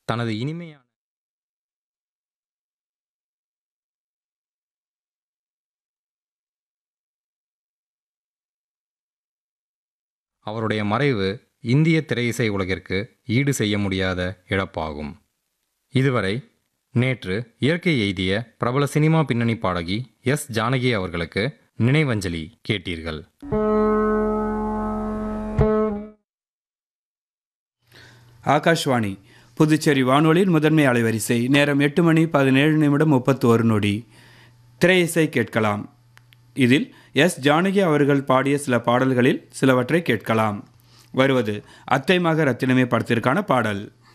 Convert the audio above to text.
தனது இனிமையான அவருடைய மறைவு இந்திய திரையிசை உலகிற்கு ஈடு செய்ய முடியாத இழப்பாகும் இதுவரை நேற்று இயற்கை எய்திய பிரபல சினிமா பின்னணி பாடகி எஸ் ஜானகி அவர்களுக்கு நினைவஞ்சலி கேட்டீர்கள் ஆகாஷ்வாணி புதுச்சேரி வானொலியின் முதன்மை அலைவரிசை நேரம் எட்டு மணி பதினேழு நிமிடம் முப்பத்தி ஒரு நொடி திரை இசை கேட்கலாம் இதில் எஸ் ஜானகி அவர்கள் பாடிய சில பாடல்களில் சிலவற்றை கேட்கலாம் வருவது அத்தை மக ரத்தினமே படத்திற்கான பாடல்